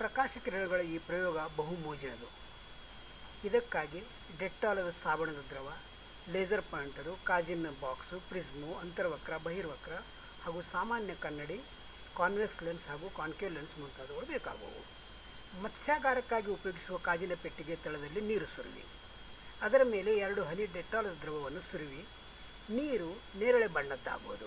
ಪ್ರಕಾಶ ಕಿರಣಗಳ ಈ ಪ್ರಯೋಗ ಬಹು ಮೋಜಿನದು ಇದಕ್ಕಾಗಿ ಡೆಟ್ಟಾಲದ ಸಾಬಣದ ದ್ರವ ಲೇಸರ್ ಪಾಯಿಂಟರು ಕಾಜಿನ ಬಾಕ್ಸು ಪ್ರಿಸ್ಮು ಅಂತರ್ವಕ್ರ ಬಹಿರ್ವಕ್ರ ಹಾಗೂ ಸಾಮಾನ್ಯ ಕನ್ನಡಿ ಕಾನ್ವೆಕ್ಸ್ ಲೆನ್ಸ್ ಹಾಗೂ ಕಾನ್ಕೇವ್ ಲೆನ್ಸ್ ಮುಂತಾದವುಗಳು ಬೇಕಾಗುವು ಮತ್ಸ್ಯಾಗಾರಕ್ಕಾಗಿ ಉಪಯೋಗಿಸುವ ಕಾಜಿನ ಪೆಟ್ಟಿಗೆ ತಳದಲ್ಲಿ ನೀರು ಸುರುವಿ ಅದರ ಮೇಲೆ ಎರಡು ಹನಿ ಡೆಟ್ಟಾಲದ ದ್ರವವನ್ನು ಸುರುವಿ ನೀರು ನೇರಳೆ ಬಣ್ಣದ್ದಾಗುವುದು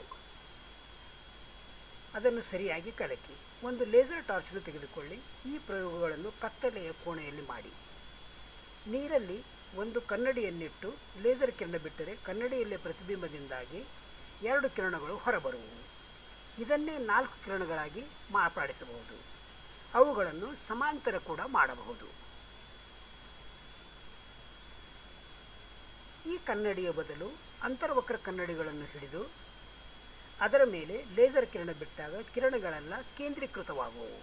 ಅದನ್ನು ಸರಿಯಾಗಿ ಕಲಕಿ ಒಂದು ಲೇಸರ್ ಟಾರ್ಚನ್ನು ತೆಗೆದುಕೊಳ್ಳಿ ಈ ಪ್ರಯೋಗಗಳನ್ನು ಕತ್ತಲೆಯ ಕೋಣೆಯಲ್ಲಿ ಮಾಡಿ ನೀರಲ್ಲಿ ಒಂದು ಕನ್ನಡಿಯನ್ನಿಟ್ಟು ಲೇಸರ್ ಕಿರಣ ಬಿಟ್ಟರೆ ಕನ್ನಡಿಯಲ್ಲೇ ಪ್ರತಿಬಿಂಬದಿಂದಾಗಿ ಎರಡು ಕಿರಣಗಳು ಹೊರಬರುವುವು ಇದನ್ನೇ ನಾಲ್ಕು ಕಿರಣಗಳಾಗಿ ಮಾರ್ಪಡಿಸಬಹುದು ಅವುಗಳನ್ನು ಸಮಾಂತರ ಕೂಡ ಮಾಡಬಹುದು ಈ ಕನ್ನಡಿಯ ಬದಲು ಅಂತರ್ವಕ್ರ ಕನ್ನಡಿಗಳನ್ನು ಹಿಡಿದು ಅದರ ಮೇಲೆ ಲೇಸರ್ ಕಿರಣ ಬಿಟ್ಟಾಗ ಕಿರಣಗಳೆಲ್ಲ ಕೇಂದ್ರೀಕೃತವಾಗುವವು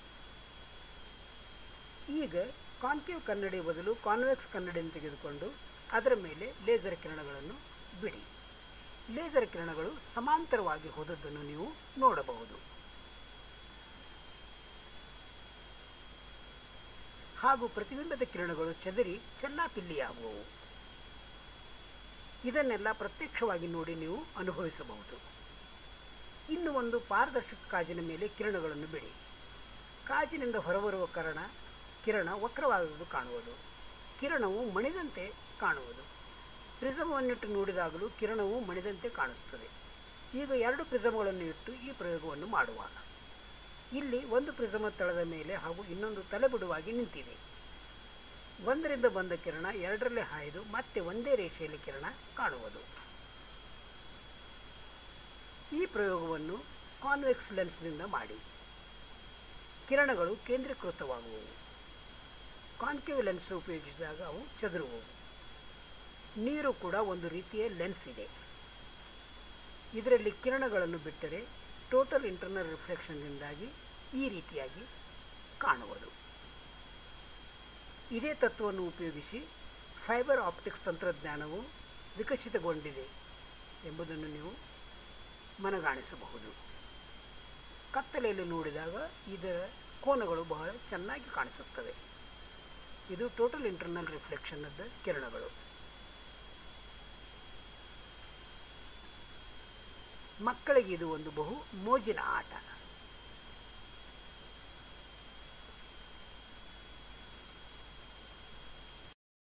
ಈಗ ಕಾನ್ಕೇವ್ ಕನ್ನಡಿ ಬದಲು ಕಾನ್ವೆಕ್ಸ್ ಕನ್ನಡಿಯನ್ನು ತೆಗೆದುಕೊಂಡು ಅದರ ಮೇಲೆ ಲೇಸರ್ ಕಿರಣಗಳನ್ನು ಬಿಡಿ ಲೇಸರ್ ಕಿರಣಗಳು ಸಮಾಂತರವಾಗಿ ಹೋದದ್ದನ್ನು ನೀವು ನೋಡಬಹುದು ಹಾಗೂ ಪ್ರತಿಬಿಂಬದ ಕಿರಣಗಳು ಚದರಿ ಚೆಲ್ಲಾಪಿಲ್ಲಿಯಾಗುವವು ಇದನ್ನೆಲ್ಲ ಪ್ರತ್ಯಕ್ಷವಾಗಿ ನೋಡಿ ನೀವು ಅನುಭವಿಸಬಹುದು ಇನ್ನು ಒಂದು ಪಾರದರ್ಶಕ ಕಾಜಿನ ಮೇಲೆ ಕಿರಣಗಳನ್ನು ಬಿಡಿ ಕಾಜಿನಿಂದ ಹೊರಬರುವ ಕಾರಣ ಕಿರಣ ವಕ್ರವಾಗುವುದು ಕಾಣುವುದು ಕಿರಣವು ಮಣಿದಂತೆ ಕಾಣುವುದು ಪ್ರಿಸಮವನ್ನಿಟ್ಟು ನೋಡಿದಾಗಲೂ ಕಿರಣವು ಮಣಿದಂತೆ ಕಾಣುತ್ತದೆ ಈಗ ಎರಡು ಪ್ರಿಸಮ್ಗಳನ್ನು ಇಟ್ಟು ಈ ಪ್ರಯೋಗವನ್ನು ಮಾಡುವ ಇಲ್ಲಿ ಒಂದು ಪ್ರಿಸಮ ತಳದ ಮೇಲೆ ಹಾಗೂ ಇನ್ನೊಂದು ತಲೆಬಿಡುವಾಗಿ ನಿಂತಿದೆ ಒಂದರಿಂದ ಬಂದ ಕಿರಣ ಎರಡರಲ್ಲಿ ಹಾಯ್ದು ಮತ್ತೆ ಒಂದೇ ರೇಖೆಯಲ್ಲಿ ಕಿರಣ ಕಾಣುವುದು ಈ ಪ್ರಯೋಗವನ್ನು ಕಾನ್ವೆಕ್ಸ್ ಲೆನ್ಸ್ನಿಂದ ಮಾಡಿ ಕಿರಣಗಳು ಕೇಂದ್ರೀಕೃತವಾಗುವವು ಕಾನ್ಕೇವ್ ಲೆನ್ಸ್ ಉಪಯೋಗಿಸಿದಾಗ ಅವು ಚದುರುವವು ನೀರು ಕೂಡ ಒಂದು ರೀತಿಯ ಲೆನ್ಸ್ ಇದೆ ಇದರಲ್ಲಿ ಕಿರಣಗಳನ್ನು ಬಿಟ್ಟರೆ ಟೋಟಲ್ ಇಂಟರ್ನಲ್ ರಿಫ್ಲೆಕ್ಷನ್ನಿಂದಾಗಿ ಈ ರೀತಿಯಾಗಿ ಕಾಣುವುದು ಇದೇ ತತ್ವವನ್ನು ಉಪಯೋಗಿಸಿ ಫೈಬರ್ ಆಪ್ಟಿಕ್ಸ್ ತಂತ್ರಜ್ಞಾನವು ವಿಕಸಿತಗೊಂಡಿದೆ ಎಂಬುದನ್ನು ನೀವು ಮನಗಾಣಿಸಬಹುದು ಕತ್ತಲೆಯಲ್ಲಿ ನೋಡಿದಾಗ ಇದರ ಕೋನಗಳು ಬಹಳ ಚೆನ್ನಾಗಿ ಕಾಣಿಸುತ್ತವೆ ಇದು ಟೋಟಲ್ ಇಂಟರ್ನಲ್ ರಿಫ್ಲೆಕ್ಷನ್ನದ ಕಿರಣಗಳು ಮಕ್ಕಳಿಗೆ ಇದು ಒಂದು ಬಹು ಮೋಜಿನ ಆಟ